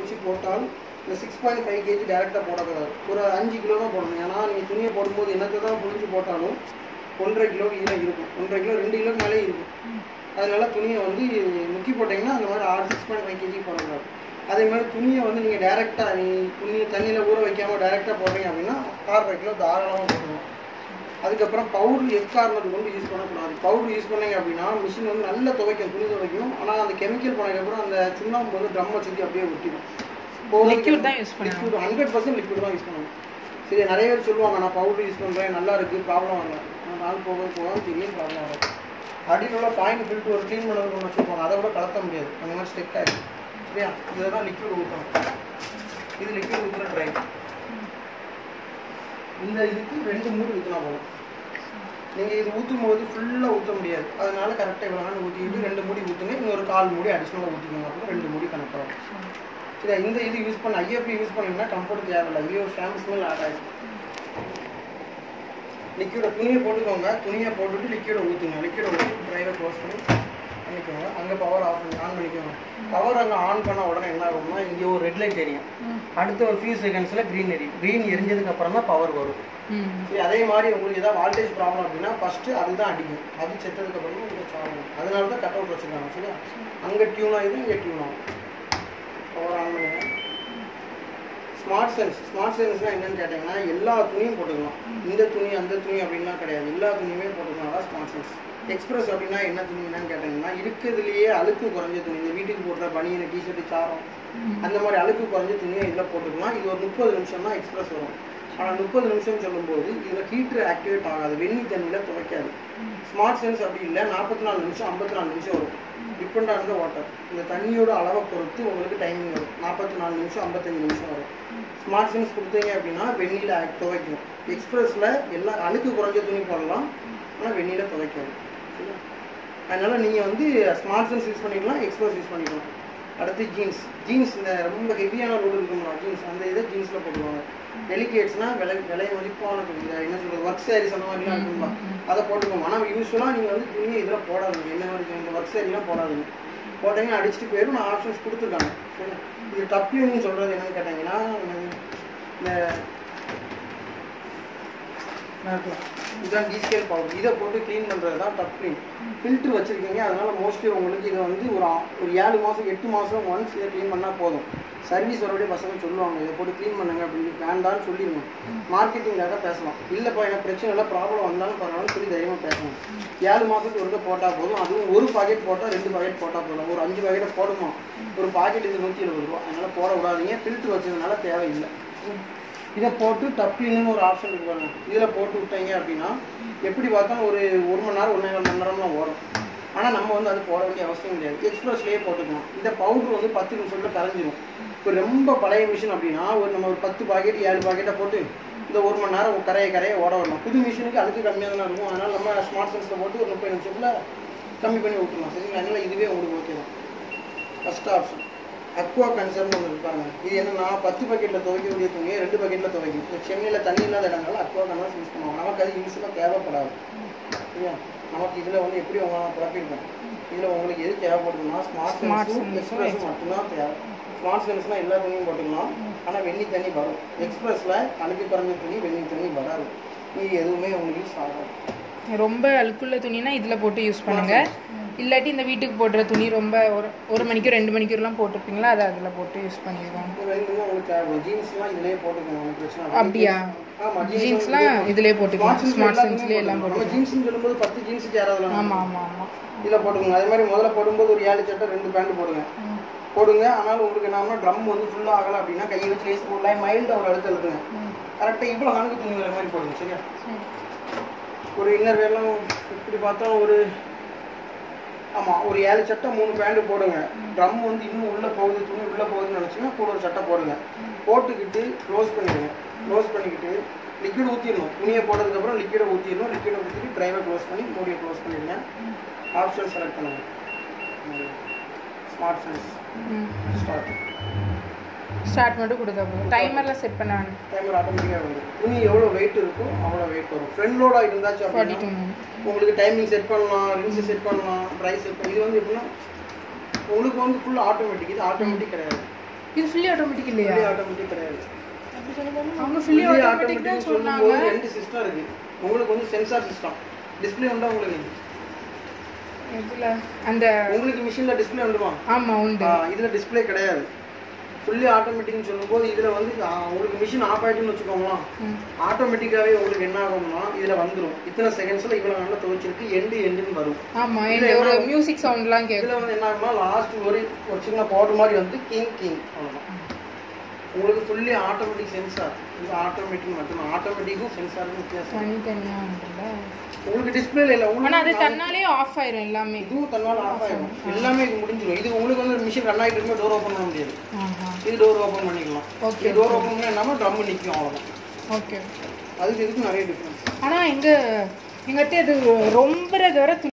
வச்சு போட்டால் இந்த சிக்ஸ் பாயிண்ட் ஃபைவ் கேஜி டேரெக்டாக போடக்கூடாது ஒரு அஞ்சு கிலோ தான் போடணும் ஏன்னா நீங்கள் துணியை போடும்போது என்னத்தை தான் புழிஞ்சு போட்டாலும் ஒன்றரை கிலோ இதில் இருக்கும் ஒன்றரை கிலோ ரெண்டு கிலோக்கு மேலே இருக்கும் அதனால துணியை வந்து முக்கி போட்டிங்கன்னா அந்த மாதிரி ஆறு சிக்ஸ் பாயிண்ட் ஃபைவ் கேஜி போடக்கூடாது அதே மாதிரி துணியை வந்து நீங்கள் டேரெக்டாக நீ துணியை தண்ணியில் ஊற வைக்காமல் டேரெக்டாக போடுறீங்க அப்படின்னா ஆறரை கிலோ தாராளமாக போடணும் அதுக்கப்புறம் பவுடர் எக்காரணத்துக்கு வந்து யூஸ் பண்ணக்கூடாது பவுடர் யூஸ் பண்ணீங்க அப்படின்னா மிஷின் வந்து நல்லா துவைக்கும் துணி துவைக்கும் ஆனால் அந்த கெமிக்கல் போனதுக்கப்புறம் அந்த சுண்ணாம்பு வந்து ட்ரம்மை சுற்றி அப்படியே ஒட்டிடும் லிக்யூட் தான் யூஸ் பண்ணணும் லிக்விட் ஹண்ட்ரட் பர்சன்ட் லிக்விட் தான் யூஸ் பண்ணணும் சரி நிறைய பேர் சொல்லுவாங்க நான் பவுடர் யூஸ் பண்ணுறேன் நல்லா இருக்குது ப்ராப்ளம் வரல ஆனால் நாள் போக போக தெரியும் ப்ராப்ளம் வரும் அடியில் உள்ள பாயிண்ட் ஃபில்ட் ஒரு க்ளீன் பண்ணது ஒன்று வச்சுருப்பாங்க அதை கூட கலத்த முடியாது அந்த மாதிரி ஸ்டெக் ஆகிடும் சரியா இதில் தான் லிக்விட் ஊற்றணும் இது லிக்விட் ஊற்றுற ட்ரை இந்த இதுக்கு ரெண்டு மூடி ஊற்றினா போதும் நீங்கள் இது ஊற்றும் போது ஃபுல்லாக ஊற்ற முடியாது அதனால கரெக்டாக இவ்வளோ நாள் ஊற்றிக்கிட்டு ரெண்டு மூடி ஊற்றுங்க இன்னொரு கால் மூடி அடிஷ்னலாக ஊற்றிக்கோங்க அப்புறம் ரெண்டு மூடி கணக்காகும் சரி இந்த இது யூஸ் பண்ண ஐஎஃப்பி யூஸ் பண்ணீங்கன்னா கம்ஃபர்ட் தேவையில்லை ஐயோ ஷாம்பு ஸ்மெல் ஆட் ஆகிடும் லிக்விடை துணியை போட்டுக்கோங்க துணியை போட்டுட்டு லிக்விடை ஊற்றுங்க லிக்விடை ஊற்றி ட்ரைவை க்ளோஸ் பண்ணி பண்ணிக்கோங்க அங்கே பவர் ஆஃப் பண்ணி ஆன் பண்ணிக்கோங்க பவர் அங்கே ஆன் பண்ண உடனே என்ன ஆகும்னா இங்கே ஒரு ரெட் லைட் எரியும் அடுத்த ஒரு ஃபியூ செகண்ட்ஸில் க்ரீன் எரியும் க்ரீன் எரிஞ்சதுக்கு அப்புறம் தான் பவர் வரும் ம் சரி அதே மாதிரி உங்களுக்கு ஏதாவது வால்டேஜ் ப்ராப்ளம் அப்படின்னா ஃபஸ்ட்டு அதுதான் அடிக்கும் அது செத்ததுக்கு அப்புறமா இங்கே சாகும் அதனால தான் கட் அவுட் வச்சுருக்காங்க சரியா அங்கே டியூன் ஆகுது இங்கே டியூன் ஆகும் பவர் ஆன் பண்ணுங்க ஸ்மார்ட் சென்ஸ் ஸ்மார்ட் சென்ஸ்னால் என்னன்னு கேட்டிங்கன்னா எல்லா துணியும் போட்டுக்கலாம் இந்த துணி அந்த துணி அப்படின்லாம் கிடையாது எல்லா துணியுமே போட்டுக்கலாம் அதான் ஸ்மார்ட் சென்ஸ் எக்ஸ்பிரஸ் அப்படின்னா என்ன துணி என்னன்னு கேட்டிங்கன்னா இருக்கிறதுலையே அழுக்கு குறைஞ்ச துணி இந்த வீட்டுக்கு போடுற பனியன் டிஷர்ட்டு சாரம் அந்த மாதிரி அழுக்கு குறைஞ்ச துணியை இதில் போட்டுக்கலாம் இது ஒரு முப்பது நிமிஷம் தான் எக்ஸ்பிரஸ் வரும் ஆனால் முப்பது நிமிஷம் சொல்லும்போது இதில் ஹீட்ரு ஆக்டிவேட் ஆகாது வெந்நி தண்ணியில் துவைக்காது ஸ்மார்ட் சென்ஸ் அப்படி இல்லை நாற்பத்தி நாலு நிமிஷம் ஐம்பத்தி நாலு நிமிஷம் வரும் டிபெண்ட் ஆன் த வாட்டர் இந்த தண்ணியோட அளவை பொறுத்து உங்களுக்கு டைமிங் வரும் நாற்பத்தி நாலு நிமிஷம் ஐம்பத்தஞ்சு நிமிஷம் வரும் ஸ்மார்ட் சென்ஸ் கொடுத்தீங்க அப்படின்னா வெந்நில துவைக்கும் எக்ஸ்பிரஸில் எல்லா அழுக்கு குறைஞ்ச துணி போடலாம் ஆனால் வெந்நில துவைக்காது சரியா அதனால நீங்கள் வந்து ஸ்மார்ட் சென்ஸ் யூஸ் பண்ணிக்கலாம் எக்ஸ்பிரஸ் யூஸ் பண்ணிக்கலாம் அடுத்து ஜீன்ஸ் ஜீன்ஸ் இந்த ரொம்ப ஹெவியான ரோடு இருக்குங்களா ஜீன்ஸ் அந்த இதை ஜீன்ஸில் போட்டுருவாங்க டெலிகேட்ஸ்னால் விலை விலை மதிப்பான துணி இந்த என்ன சொல்கிறது ஒர்க் சாரீஸ் அந்த மாதிரிலாம் இருக்குங்களா அதை போட்டுக்கோங்க ஆனால் யூஸ்வலாக நீங்கள் வந்து துணியை இதில் போடாதீங்க என்ன மாதிரி இந்த ஒர்க் சாரிலாம் போடாதீங்க போட்டீங்கன்னா அடிச்சுட்டு போயிடும் நான் ஆப்ஷன்ஸ் கொடுத்துருக்காங்க சரி இது டப்யூன்னு சொல்கிறது என்னன்னு கேட்டிங்கன்னா இந்த இதுதான் டீஸ்கேல் பவுடர் இதை போட்டு க்ளீன் பண்ணுறது தான் டப் க்ளீன் ஃபில்ட்ரு வச்சுருக்கீங்க அதனால மோஸ்ட்லி உங்களுக்கு இதை வந்து ஒரு ஆ- ஒரு ஏழு மாதம் எட்டு மாதம் ஒன்ஸ் இதை க்ளீன் பண்ணால் போதும் சர்வீஸ் வரக்கூடிய பசங்க சொல்லுவாங்க இதை போட்டு க்ளீன் பண்ணுங்க அப்படின்னு வேண்டாம்னு சொல்லிடுங்க மார்க்கெட்டிங்காக பேசலாம் இல்லைப்பா எனக்கு பிரச்சனை இல்லை ப்ராப்ளம் வந்தாலும் பரவாயில்ல சொல்லி தைரியமாக பேசணும் ஏழு மாதத்துக்கு ஒருக்க போட்டால் போதும் அதுவும் ஒரு பாக்கெட் போட்டால் ரெண்டு பாக்கெட் போட்டால் போதும் ஒரு அஞ்சு பாக்கெட்டை போடுமா ஒரு பாக்கெட் இது நூற்றி எழுபது ரூபா அதனால் போட விடாதீங்க ஃபில்ட்ரு வச்சதுனால தேவையில்லை இதை போட்டு டப்பின்னு ஒரு ஆப்ஷன் இருக்கு பாருங்க இதில் போட்டு விட்டீங்க அப்படின்னா எப்படி பார்த்தா ஒரு ஒரு மணி நேரம் ஒன்றே கால் மணி நேரம்லாம் ஓடும் ஆனால் நம்ம வந்து அது போட வேண்டிய அவசியம் கிடையாது எக்ஸ்பிரஸ்லேயே போட்டுக்கலாம் இந்த பவுடர் வந்து பத்து நிமிஷத்தில் கரைஞ்சிரும் இப்போ ரொம்ப பழைய மிஷின் அப்படின்னா ஒரு நம்ம ஒரு பத்து பாக்கெட் ஏழு பாக்கெட்டை போட்டு இந்த ஒரு மணி நேரம் கரைய கரைய ஓட வரலாம் புது மிஷினுக்கு அழுக்கு கம்மியாக தான் இருக்கும் அதனால் நம்ம ஸ்மார்ட் சென்ஸில் போட்டு ஒரு முப்பது நிமிஷத்தில் கம்மி பண்ணி விட்டுலாம் சரிங்களா அதனால் இதுவே உங்களுக்கு ஓகே தான் ஃபஸ்ட் ஆப்ஷன் அக்வா கன்சர்ன் ஒன்று இருப்பாங்க இது என்னன்னா பத்து பக்கெட்டில் துவைக்கக்கூடிய துணியை ரெண்டு பக்கெட்டில் துவைக்கும் இப்போ சென்னையில் தண்ணி இல்லாத இடங்கள்ல அக்வா கன்சர்ன் யூஸ் பண்ணுவாங்க நமக்கு அது யூஸ்ஃபுல்லாக தேவைப்படாது சரியா நமக்கு இதில் வந்து எப்படி உங்களை நான் குழப்பிருக்கேன் இதில் உங்களுக்கு எது தேவைப்படுதுன்னா ஸ்மார்ட் Smart சென்ஸும் sense-உம் எக்ஸ்பிரஸும் மட்டும்தான் தேவை ஸ்மார்ட் சென்ஸ்னால் எல்லா துணியும் போட்டுக்கலாம் ஆனால் வெந்நி தண்ணி வரும் எக்ஸ்பிரஸில் அழுக்கு குறைஞ்ச துணி வெந்நி தண்ணி வராது இது எதுவுமே உங்களுக்கு யூஸ் ஆகாது ரொம்ப அழுக்குள்ள துணினா இதில் போட்டு யூஸ் பண்ணுங்க இல்லாட்டி இந்த வீட்டுக்கு போடுற துணி ரொம்ப ஒரு ஒரு மணிக்கு ரெண்டு மணிக்கூர்லாம் போட்டிருப்பீங்களா அதை அதில் போட்டு யூஸ் பண்ணிடுவோம் இது ரெண்டுமே உங்களுக்கு தேவைப்படும் ஜீன்ஸ்லாம் இதிலே போட்டுக்கணும் ஒன்றும் பிரச்சனை இல்லை. அப்படியா ஆமா ஜீன்ஸ்லாம் இதிலே போட்டுக்கலாம் ஸ்மார்ட் சென்ஸ்லேயே எல்லாம் நம்ம போட்டுக்கலாம் ஜீன்ஸ்னு சொல்லும்போது பத்து ஜீன்ஸுக்கு யாராவது ஆமாம் ஆமாம் ஆமாம் இதில் போட்டுக்கோங்க அதே மாதிரி முதல்ல போடும்போது ஒரு ஏழு சட்டை ரெண்டு பேண்ட் போடுங்க போடுங்க ஆனாலும் உங்களுக்கு என்னன்னா ட்ரம் வந்து ஃபுல்லாக ஆகலை அப்படின்னா கையை வச்சு லேஸ் போடலாம் மைல்டாக ஒரு அழுத்த எழுதுங்க கரெக்டாக இவ்வளோ கணக்கு துணி வர மாதிரி போடுங்க சரியா ஒரு இன்னர் வேர்லாம் இப்படி பார்த்தா ஒரு ஆமாம் ஒரு ஏழு சட்டை மூணு பேண்ட் போடுங்க ட்ரம் வந்து இன்னும் உள்ளே போகுது துணி உள்ளே போகுதுன்னு நினச்சிங்கன்னா கூட ஒரு சட்டை போடுங்க போட்டுக்கிட்டு க்ளோஸ் பண்ணிடுங்க க்ளோஸ் பண்ணிக்கிட்டு லிக்விட் ஊற்றிடணும் துணியை போட்டதுக்கப்புறம் லிக்விடை ஊற்றிடணும் லிக்விடை ஊற்றிட்டு ட்ரைவை க்ளோஸ் பண்ணி மூடியை க்ளோஸ் பண்ணிடுங்க ஆப்ஷன் செலக்ட் பண்ணுங்க ஸ்மார்ட் சென்ஸ் ஸ்டார்ட் ஸ்டார்ட் மட்டும் கொடுத்தா போதும் டைமரில் செட் பண்ண வேணும் டைமர் ஆட்டோமேட்டிக்காக வரும் துணி எவ்வளோ வெயிட் இருக்கோ அவ்வளோ வெயிட் வரும் ஃப்ரண்ட் லோடாக இருந்தாச்சு ஃபார்ட்டி அப்படின்னா டூ உங்களுக்கு டைமிங் செட் பண்ணலாம் ரிங்ஸ் செட் பண்ணலாம் ப்ரைஸ் செட் பண்ணலாம் இது வந்து எப்படின்னா உங்களுக்கு வந்து ஃபுல் ஆட்டோமேட்டிக் இது ஆட்டோமேட்டிக் கிடையாது இது ஃபுல்லி ஆட்டோமேட்டிக் இல்லையா ஃபுல்லி ஆட்டோமேட்டிக் கிடையாது அவங்க ஃபுல்லி ஃபுல்லி ஆட்டோமேட்டிக் தான் ஆட்டோமேட்டிக் சொன்னாங்க சொல்லும்போது ரெண்டு சிஸ்டம் இருக்கு உங்களுக்கு வந்து சென்சார் சிஸ்டம் டிஸ்ப்ளே உண்டா உங்களுக்கு இதுல அந்த உங்களுக்கு மிஷினில் டிஸ்ப்ளே உண்டுமா ஆமா உண்டு ஆ, இதுல டிஸ்ப்ளே கிடையாது ஃபுல்லி ஆட்டோமேட்டிக்னு சொல்லும்போது இதுல வந்து ஆ, உங்களுக்கு மிஷின் ஆஃப் ஆயிட்டுன்னு வச்சுக்கோங்களேன் ம். ஆட்டோமேட்டிக்காவே உங்களுக்கு என்ன ஆகும்னா இதுல வந்துரும் இத்தனை செகண்ட்ஸ்ல இவ்வளவு நல்லா துவைச்சிருக்கு எண்டு எண்டுன்னு வரும் ஆமா இதுல இந்த ஒரு என்ன- மியூசிக் சவுண்ட்லாம் கேட்கும் இதுல வந்து என்ன ஆகும்னா லாஸ்ட் ஒரு ஒரு சின்ன பவுடர் மாதிரி வந்து கிங் கிங் அவ்வளவுதான் உங்களுக்கு ஃபுல்லி ஆட்டோமேட்டிக் சென்சார் இது ஆட்டோமேட்டிக் மட்டும் ஆட்டோமேட்டிக்கும் சென்சாருக்கும் வித்தியாசம் தனித்தனியா உண்டுல்ல உங்களுக்கு டிஸ்பிளேல இல்ல ஆனா அது உங்களுக்கு தன்னாலே ஆஃப் ஆயிரும் எல்லாமே இதுவும் தன்னால ஆஃப் ஆயிடும் எல்லாமே இது முடிஞ்சிடும் இது உங்களுக்கு வந்து மிஷின் ரன் ஆகிட்டு இருக்கும்போது டோர் ஓப்பன் பண்ண முடியாது ஆஹா இது டோர் ஓப்பன் பண்ணிக்கலாம் ஓகே இது டோர் ஓப்பன் பண்ணி நம்ம ட்ரம் நிற்கும் அவ்வளோதான் ஓகே அதுக்கு இதுக்கு நிறைய டிஃப்ரென்ஸ் ஆனா எங்க எங்கிட்ட இது ரொம்ப தவிர